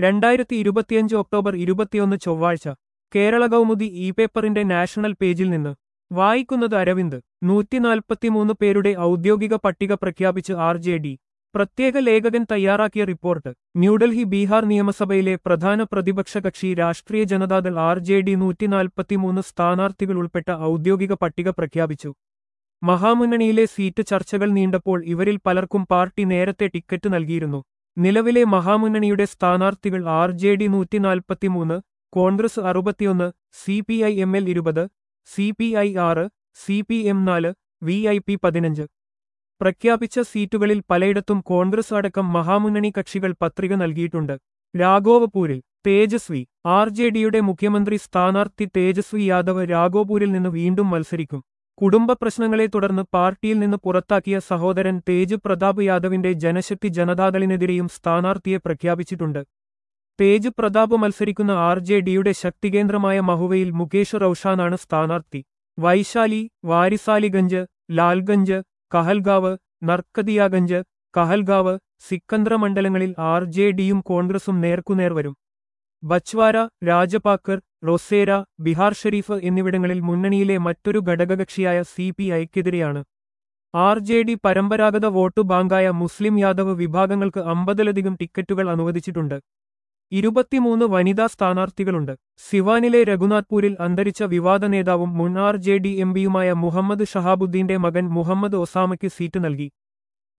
രണ്ടായിരത്തി ഇരുപത്തിയഞ്ച് ഒക്ടോബർ ഇരുപത്തിയൊന്ന് ചൊവ്വാഴ്ച കേരള കൗമുദി ഇ പേപ്പറിന്റെ നാഷണൽ പേജിൽ നിന്ന് വായിക്കുന്നത് അരവിന്ദ് നൂറ്റിനാൽപ്പത്തിമൂന്ന് പേരുടെ ഔദ്യോഗിക പട്ടിക പ്രഖ്യാപിച്ച് ആർ ജെ ഡി പ്രത്യേക ലേഖകൻ തയ്യാറാക്കിയ റിപ്പോർട്ട് ന്യൂഡൽഹി ബീഹാർ നിയമസഭയിലെ പ്രധാന പ്രതിപക്ഷ കക്ഷി രാഷ്ട്രീയ ജനതാദൾ ആർ ജെ ഡി നൂറ്റിനാൽപ്പത്തിമൂന്ന് സ്ഥാനാർത്ഥികൾ ഉൾപ്പെട്ട ഔദ്യോഗിക പട്ടിക പ്രഖ്യാപിച്ചു മഹാമുന്നണിയിലെ സീറ്റ് ചർച്ചകൾ നീണ്ടപ്പോൾ ഇവരിൽ പലർക്കും പാർട്ടി നേരത്തെ ടിക്കറ്റ് നൽകിയിരുന്നു നിലവിലെ മഹാമുന്നണിയുടെ സ്ഥാനാർത്ഥികൾ ആർ ജെ ഡി നൂറ്റിനാൽപ്പത്തിമൂന്ന് കോൺഗ്രസ് അറുപത്തിയൊന്ന് C P I M L ഇരുപത് സി പി ഐ ആറ് സി പി എം നാല് വി ഐ പി പതിനഞ്ച് പ്രഖ്യാപിച്ച സീറ്റുകളിൽ പലയിടത്തും കോൺഗ്രസ് അടക്കം മഹാമുന്നണി കക്ഷികൾ പത്രിക നൽകിയിട്ടുണ്ട് രാഘോവപൂരിൽ തേജസ്വി ആർ ജെ ഡിയുടെ മുഖ്യമന്ത്രി സ്ഥാനാർത്ഥി തേജസ്വി യാദവ് രാഘോപൂരിൽ നിന്ന് വീണ്ടും മത്സരിക്കും കുടുംബ പ്രശ്നങ്ങളെ തുടർന്ന് പാർട്ടിയിൽ നിന്ന് പുറത്താക്കിയ സഹോദരൻ തേജ് പ്രതാപ് യാദവിന്റെ ജനശക്തി ജനതാദളിനെതിരെയും സ്ഥാനാർത്ഥിയെ പ്രഖ്യാപിച്ചിട്ടുണ്ട് തേജ് പ്രതാപ് മത്സരിക്കുന്ന ആർ ജെ ഡിയുടെ ശക്തികേന്ദ്രമായ മഹുവയിൽ മുകേഷ് റൌഷാനാണ് സ്ഥാനാർത്ഥി വൈശാലി വാരിസാലിഗഞ്ച് ലാൽഗഞ്ച് കഹൽഗാവ് നർക്കദിയാഗഞ്ച് കഹൽഗാവ് സിക്കന്ദ്ര മണ്ഡലങ്ങളിൽ ആർ ജെ ഡിയും കോൺഗ്രസും നേർക്കുനേർ വരും ബച്വാര രാജപാക്കർ റൊസേര ബിഹാർ ഷെരീഫ് എന്നിവിടങ്ങളിൽ മുന്നണിയിലെ മറ്റൊരു ഘടകകക്ഷിയായ സി പി ഐക്കെതിരെയാണ് ആർ ജെ ഡി പരമ്പരാഗത വോട്ടു ബാങ്കായ മുസ്ലിം യാദവ് വിഭാഗങ്ങൾക്ക് അമ്പതിലധികം ടിക്കറ്റുകൾ അനുവദിച്ചിട്ടുണ്ട് ഇരുപത്തിമൂന്ന് വനിതാ സ്ഥാനാർത്ഥികളുണ്ട് സിവാനിലെ രഘുനാഥ്പൂരിൽ അന്തരിച്ച വിവാദ നേതാവും മുൻ ആർ ജെ ഡി എംപിയുമായ മുഹമ്മദ് ഷഹാബുദ്ദീന്റെ മകൻ മുഹമ്മദ് ഒസാമയ്ക്ക് സീറ്റ് നൽകി